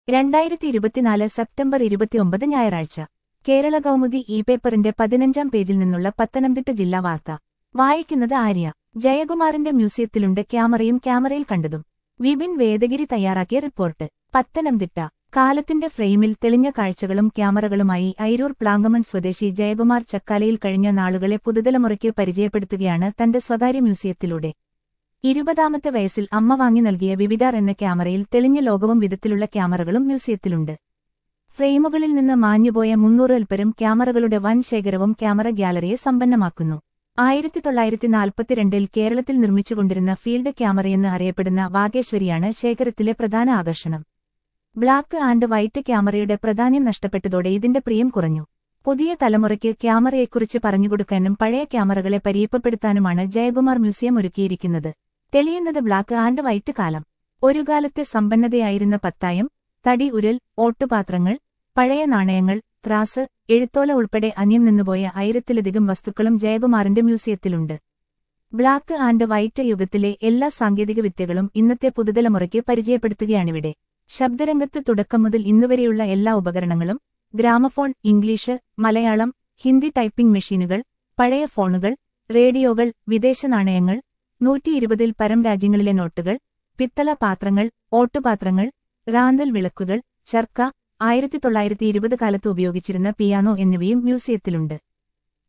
രണ്ടായിരത്തി ഇരുപത്തിനാല് സെപ്റ്റംബർ ഇരുപത്തിയൊമ്പത് ഞായറാഴ്ച കേരള കൗമുദി ഇ പേപ്പറിന്റെ പതിനഞ്ചാം പേജിൽ നിന്നുള്ള പത്തനംതിട്ട ജില്ലാ വാർത്ത വായിക്കുന്നത് ആര്യ ജയകുമാറിന്റെ മ്യൂസിയത്തിലുണ്ട് ക്യാമറയും ക്യാമറയിൽ കണ്ടതും വിപിൻ വേദഗിരി തയ്യാറാക്കിയ റിപ്പോർട്ട് പത്തനംതിട്ട കാലത്തിന്റെ ഫ്രെയിമിൽ തെളിഞ്ഞ കാഴ്ചകളും ക്യാമറകളുമായി ഐരൂർ പ്ലാങ്കമൺ സ്വദേശി ജയകുമാർ ചക്കാലയിൽ കഴിഞ്ഞ നാളുകളെ പുതുതലമുറയ്ക്ക് പരിചയപ്പെടുത്തുകയാണ് തന്റെ സ്വകാര്യ മ്യൂസിയത്തിലൂടെ ഇരുപതാമത്തെ വയസ്സിൽ അമ്മ വാങ്ങി നൽകിയ വിവിഡാർ എന്ന ക്യാമറയിൽ തെളിഞ്ഞ ലോകവും വിധത്തിലുള്ള ക്യാമറകളും മ്യൂസിയത്തിലുണ്ട് ഫ്രെയിമുകളിൽ നിന്ന് മാഞ്ഞുപോയ മുന്നൂറിൽപ്പരം ക്യാമറകളുടെ വൻ ശേഖരവും ക്യാമറ ഗ്യാലറിയെ സമ്പന്നമാക്കുന്നു ആയിരത്തി തൊള്ളായിരത്തി നാൽപ്പത്തിരണ്ടിൽ കേരളത്തിൽ നിർമ്മിച്ചുകൊണ്ടിരുന്ന ഫീൽഡ് ക്യാമറയെന്ന് അറിയപ്പെടുന്ന വാഗേശ്വരിയാണ് ശേഖരത്തിലെ പ്രധാന ആകർഷണം ബ്ലാക്ക് ആൻഡ് വൈറ്റ് ക്യാമറയുടെ പ്രാധാന്യം നഷ്ടപ്പെട്ടതോടെ ഇതിന്റെ പ്രിയം കുറഞ്ഞു പുതിയ തലമുറയ്ക്ക് ക്യാമറയെക്കുറിച്ച് പറഞ്ഞുകൊടുക്കാനും പഴയ ക്യാമറകളെ പരിയപ്പപ്പെടുത്താനുമാണ് ജയകുമാർ മ്യൂസിയം ഒരുക്കിയിരിക്കുന്നത് തെളിയുന്നത് ബ്ലാക്ക് ആൻഡ് വൈറ്റ് കാലം ഒരു കാലത്തെ സമ്പന്നതയായിരുന്ന പത്തായം തടി ഉരൽ ഓട്ടുപാത്രങ്ങൾ പഴയ നാണയങ്ങൾ ത്രാസ് എഴുത്തോല ഉൾപ്പെടെ അന്യം നിന്നുപോയ ആയിരത്തിലധികം വസ്തുക്കളും ജയകുമാറിന്റെ മ്യൂസിയത്തിലുണ്ട് ബ്ലാക്ക് ആൻഡ് വൈറ്റ് യുഗത്തിലെ എല്ലാ സാങ്കേതിക വിദ്യകളും ഇന്നത്തെ പുതുതലമുറയ്ക്ക് പരിചയപ്പെടുത്തുകയാണിവിടെ ശബ്ദരംഗത്ത് തുടക്കം മുതൽ ഇന്നുവരെയുള്ള എല്ലാ ഉപകരണങ്ങളും gramophone English Malayalam Hindi typing മെഷീനുകൾ പഴയ ഫോണുകൾ റേഡിയോകൾ വിദേശ നാണയങ്ങൾ നൂറ്റിയിരുപതിൽ പരം രാജ്യങ്ങളിലെ നോട്ടുകൾ പിത്തള പാത്രങ്ങൾ ഓട്ടുപാത്രങ്ങൾ റാന്തൽ വിളക്കുകൾ ചർക്ക ആയിരത്തി തൊള്ളായിരത്തി ഇരുപത് കാലത്ത് ഉപയോഗിച്ചിരുന്ന പിയാനോ എന്നിവയും മ്യൂസിയത്തിലുണ്ട്